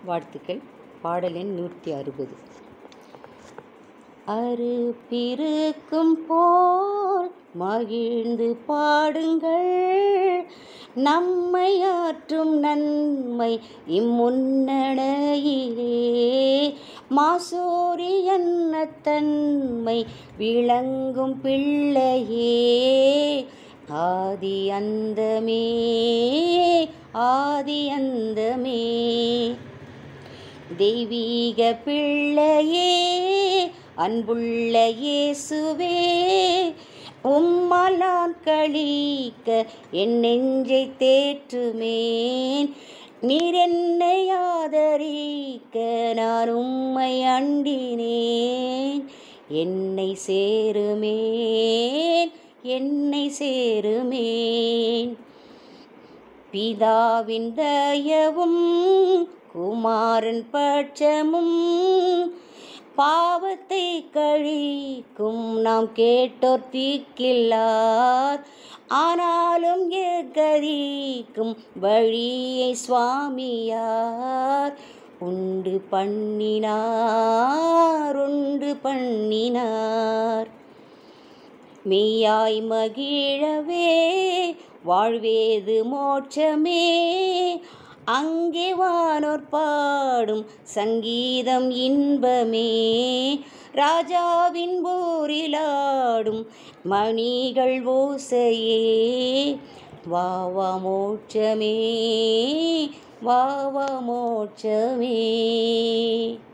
வாழ்த்துக்கள் பாடல் எண் நூற்றி அறுபது அறுப்பிருக்கும் போல் மகிழ்ந்து பாடுங்கள் நம்மை ஆற்றும் நன்மை இம்முன்னடையிலே மாசோரி என்ன தன்மை விளங்கும் பிள்ளையே ஆதி அந்தமே ஆதி அந்தமே தெய்வீக பிள்ளையே அன்புள்ள இயேசுவே உம்மால் நான் கழிக்க என் நெஞ்சை தேற்றுமேன் நீர் என்னை ஆதரிக்க நான் உம்மை அண்டினேன் என்னை சேருமேன் என்னை சேருமேன் பிதாவின் தயவும் குமாரன் பட்சமும் பாவத்தை கழிக்கும் நாம் கேட்டோர் தீக்கில்லார் ஆனாலும் ஏகதிக்கும் வழியை சுவாமியார் உண்டு பண்ணினார் உண்டு பண்ணினார் மெய்யாய் மகிழவே வாழ்வேது மோட்சமே அங்கே வானோர் பாடும் சங்கீதம் இன்பமே ராஜாவின் போரிலாடும் மணிகள் ஓசையே வா வா மோட்சமே வா வா மோட்சமே